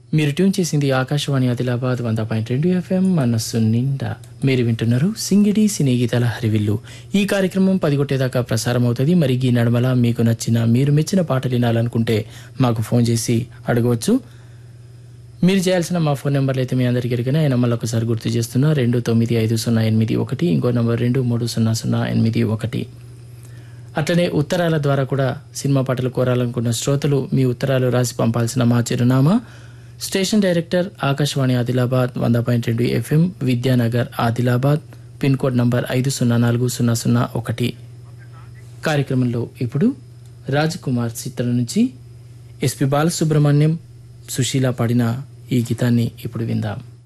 మీరు ట్యూన్ చేసింది ఆకాశవాణి ఆదిలాబాద్ వంద పాయింట్ రెండు ఎఫ్ఎం మనస్సు నిండా మీరు వింటున్నారు సింగిడి సినీ గీతాల హరివిల్లు ఈ కార్యక్రమం పదిగొట్టేదాకా ప్రసారం అవుతుంది మరి ఈ నడమల మీకు నచ్చిన మీరు మెచ్చిన పాటలు వినాలనుకుంటే మాకు ఫోన్ చేసి అడగవచ్చు మీరు చేయాల్సిన మా ఫోన్ నెంబర్లు అయితే మీ అందరికీ ఎరిగిన ఆయన మళ్ళీ ఒకసారి గుర్తు చేస్తున్నా రెండు తొమ్మిది ఐదు సున్నా ఎనిమిది ఒకటి ఇంకో నంబర్ రెండు మూడు సున్నా సున్నా ఎనిమిది ఒకటి అట్లనే ఉత్తరాల ద్వారా కూడా సినిమా పాటలు కోరాలనుకున్న శ్రోతలు మీ ఉత్తరాలు రాసి పంపాల్సిన మా చిరునామా స్టేషన్ డైరెక్టర్ ఆకాశవాణి ఆదిలాబాద్ వంద పాయింట్ రెండు FM Vidyanagar Adilabad pin code number ఐదు సున్నా నాలుగు సున్నా సున్నా ఒకటి కార్యక్రమంలో ఇప్పుడు రాజకుమార్ చిత్రం నుంచి ఎస్పి బాలసుబ్రహ్మణ్యం సుశీల పాడిన ఈ గీతాన్ని ఇప్పుడు విందాం